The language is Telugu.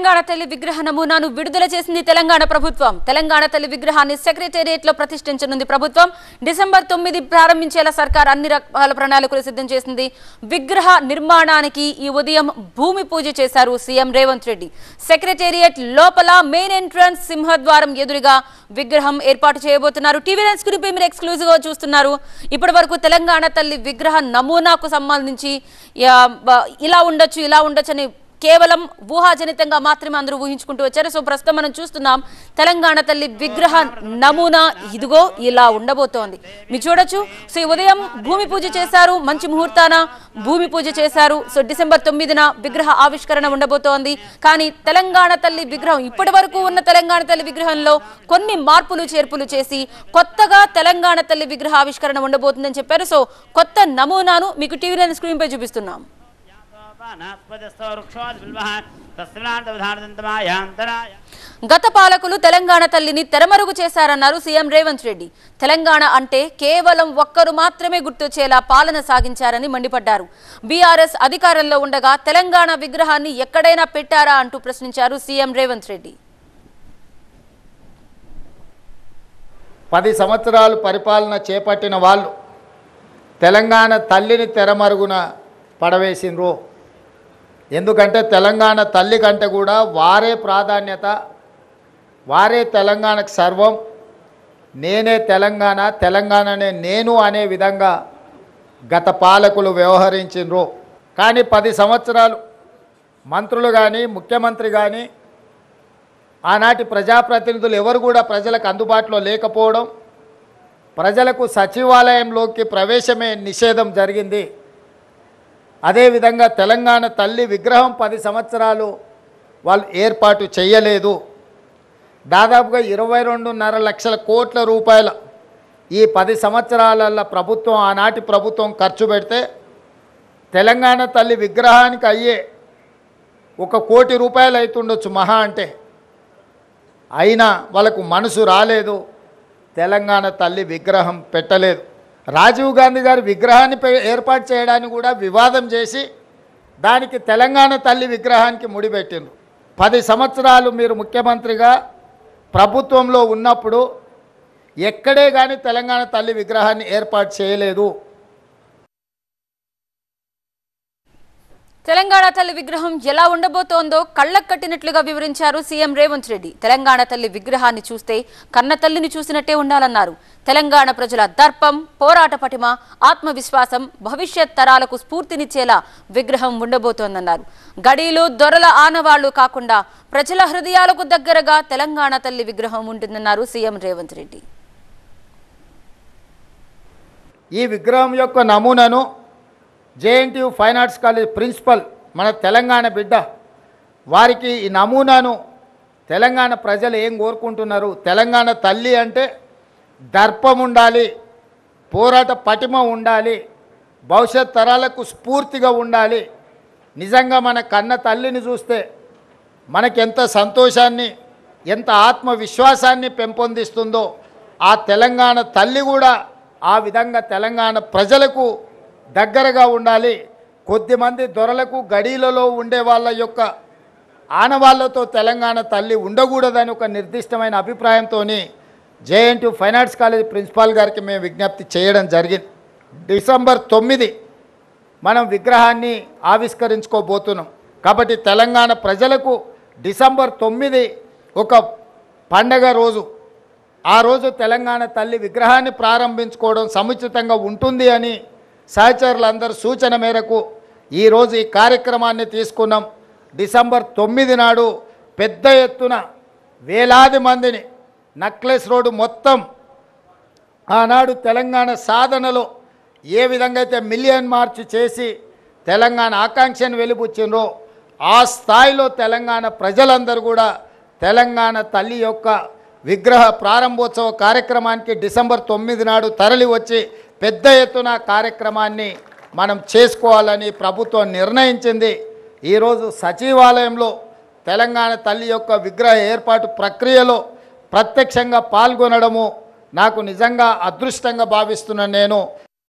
తెలంగాణ తల్లి విగ్రహ నమూనాను విడుదల చేసింది తెలంగాణ ప్రభుత్వం తెలంగాణ తల్లి విగ్రహాన్ని సెక్రటేరియట్ లో ప్రతిష్ఠించనుంది ప్రభుత్వం డిసెంబర్ తొమ్మిది ప్రారంభించేలా సర్కార్ అన్ని రకాల ప్రణాళికలు సిద్ధం చేసింది విగ్రహ నిర్మాణానికి ఈ ఉదయం భూమి పూజ చేశారు సీఎం రేవంత్ రెడ్డి సెక్రటేరియట్ లోపల మెయిన్ ఎంట్రన్స్ సింహద్వారం ఎదురుగా విగ్రహం ఏర్పాటు చేయబోతున్నారు టీవీ నైన్ స్క్రీన్ పై మీరు ఎక్స్క్లూజివ్ గా చూస్తున్నారు ఇప్పటి వరకు తెలంగాణ తల్లి విగ్రహ నమూనాకు సంబంధించి యా, బ- ఇలా ఉండొచ్చు ఇలా ఉండొచ్చు అని కేవలం ఊహాజనితంగా మాత్రమే అందరూ ఊహించుకుంటూ వచ్చారు సో ప్రస్తుతం మనం చూస్తున్నాం తెలంగాణ తల్లి విగ్రహ నమూనా ఇదిగో ఇలా ఉండబోతోంది మీరు చూడొచ్చు సో ఈ ఉదయం భూమి పూజ చేశారు మంచి ముహూర్తాన భూమి పూజ చేశారు సో డిసెంబర్ తొమ్మిదిన విగ్రహ ఆవిష్కరణ ఉండబోతోంది కానీ తెలంగాణ తల్లి విగ్రహం ఇప్పటి వరకు ఉన్న తెలంగాణ తల్లి విగ్రహంలో కొన్ని మార్పులు చేర్పులు చేసి కొత్తగా తెలంగాణ తల్లి విగ్రహ ఆవిష్కరణ ఉండబోతుందని చెప్పారు సో కొత్త నమూనాను మీకు టీవీ నైన్ స్క్రీన్ పై చూపిస్తున్నాం తస్మాంతమాయాంతరాయ గత పాలకులు తెలంగాణ తల్లిని తెరమరుగు చేశారన్నారు సీఎం రేవంత్ రెడ్డి తెలంగాణ అంటే కేవలం ఒక్కరు మాత్రమే గుర్తొచ్చేలా పాలన సాగించారని మండిపడ్డారు బీఆర్ఎస్ అధికారంలో ఉండగా తెలంగాణ విగ్రహాన్ని ఎక్కడైనా పెట్టారా అంటూ ప్రశ్నించారు సీఎం రేవంత్ రెడ్డి పది సంవత్సరాలు పరిపాలన చేపట్టిన వాళ్ళు తెలంగాణ తల్లిని తెరమరుగున పడవేసిండ్రు ఎందుకంటే తెలంగాణ తల్లి కంటే కూడా వారే ప్రాధాన్యత వారే తెలంగాణకు సర్వం నేనే తెలంగాణ తెలంగాణనే నేను అనే విధంగా గత పాలకులు వ్యవహరించిండ్రు కానీ పది సంవత్సరాలు మంత్రులు కానీ ముఖ్యమంత్రి కానీ ఆనాటి ప్రజాప్రతినిధులు ఎవరు కూడా ప్రజలకు అందుబాటులో లేకపోవడం ప్రజలకు సచివాలయంలోకి ప్రవేశమే నిషేధం జరిగింది అదేవిధంగా తెలంగాణ తల్లి విగ్రహం పది సంవత్సరాలు వాళ్ళు ఏర్పాటు చేయలేదు దాదాపుగా ఇరవై రెండున్నర లక్షల కోట్ల రూపాయల ఈ పది సంవత్సరాలలో ప్రభుత్వం ఆనాటి ప్రభుత్వం ఖర్చు పెడితే తెలంగాణ తల్లి విగ్రహానికి అయ్యే ఒక కోటి రూపాయలు అవుతుండొచ్చు మహా అంటే అయినా వాళ్ళకు మనసు రాలేదు తెలంగాణ తల్లి విగ్రహం పెట్టలేదు రాజీవ్ గాంధీ గారి విగ్రహాన్ని పె- ఏర్పాటు చేయడానికి కూడా వివాదం చేసి దానికి తెలంగాణ తల్లి విగ్రహానికి ముడిపెట్టిండ్రు పది సంవత్సరాలు మీరు ముఖ్యమంత్రిగా ప్రభుత్వంలో ఉన్నప్పుడు ఎక్కడే కానీ తెలంగాణ తల్లి విగ్రహాన్ని ఏర్పాటు చేయలేదు తెలంగాణ తల్లి విగ్రహం ఎలా ఉండబోతోందో కళ్ళకు కట్టినట్లుగా వివరించారు సీఎం రేవంత్ రెడ్డి తెలంగాణ తల్లి విగ్రహాన్ని చూస్తే కన్న తల్లిని చూసినట్టే ఉండాలన్నారు తెలంగాణ ప్రజల దర్పం పోరాట పటిమ ఆత్మవిశ్వాసం భవిష్యత్ తరాలకు స్ఫూర్తినిచ్చేలా విగ్రహం ఉండబోతోందన్నారు గడీలు దొరల ఆనవాళ్లు కాకుండా ప్రజల హృదయాలకు దగ్గరగా తెలంగాణ తల్లి విగ్రహం ఉంటుందన్నారు సీఎం రేవంత్ రెడ్డి ఈ విగ్రహం యొక్క నమూనాను JNTU fine arts college principal మన తెలంగాణ బిడ్డ వారికి ఈ నమూనాను తెలంగాణ ప్రజలు ఏం కోరుకుంటున్నారు తెలంగాణ తల్లి అంటే దర్పం ఉండాలి పోరాట పటిమ ఉండాలి భవిష్యత్ తరాలకు స్ఫూర్తిగా ఉండాలి నిజంగా మన కన్న తల్లిని చూస్తే మనకెంత సంతోషాన్ని ఎంత ఆత్మవిశ్వాసాన్ని పెంపొందిస్తుందో ఆ తెలంగాణ తల్లి కూడా ఆ విధంగా తెలంగాణ ప్రజలకు దగ్గరగా ఉండాలి కొద్దిమంది దొరలకు గడీలలో ఉండే వాళ్ళ యొక్క ఆనవాళ్లతో తెలంగాణ తల్లి ఉండకూడదని ఒక నిర్దిష్టమైన అభిప్రాయంతో JNT fine arts college principal గారికి మేము విజ్ఞప్తి చేయడం జరిగింది డిసెంబర్ తొమ్మిది మనం విగ్రహాన్ని ఆవిష్కరించుకోబోతున్నాం కాబట్టి తెలంగాణ ప్రజలకు డిసెంబర్ తొమ్మిది ఒక పండగ రోజు ఆ రోజు తెలంగాణ తల్లి విగ్రహాన్ని ప్రారంభించుకోవడం సముచితంగా ఉంటుంది అని సహచరులందరి సూచన మేరకు ఈరోజు ఈ కార్యక్రమాన్ని తీసుకున్నాం డిసెంబర్ తొమ్మిది నాడు పెద్ద ఎత్తున వేలాది మందిని నక్లెస్ రోడ్డు మొత్తం ఆనాడు తెలంగాణ సాధనలో ఏ విధంగా అయితే మిలియన్ మార్చ్ చేసి తెలంగాణ ఆకాంక్షను వెలిపుచ్చిండ్రో ఆ స్థాయిలో తెలంగాణ ప్రజలందరూ కూడా తెలంగాణ తల్లి యొక్క విగ్రహ ప్రారంభోత్సవ కార్యక్రమానికి డిసెంబర్ తొమ్మిది నాడు తరలి వచ్చి పెద్ద ఎత్తున కార్యక్రమాన్ని మనం చేసుకోవాలని ప్రభుత్వం నిర్ణయించింది ఈరోజు సచివాలయంలో తెలంగాణ తల్లి యొక్క విగ్రహ ఏర్పాటు ప్రక్రియలో ప్రత్యక్షంగా పాల్గొనడము నాకు నిజంగా అదృష్టంగా భావిస్తున్నాను నేను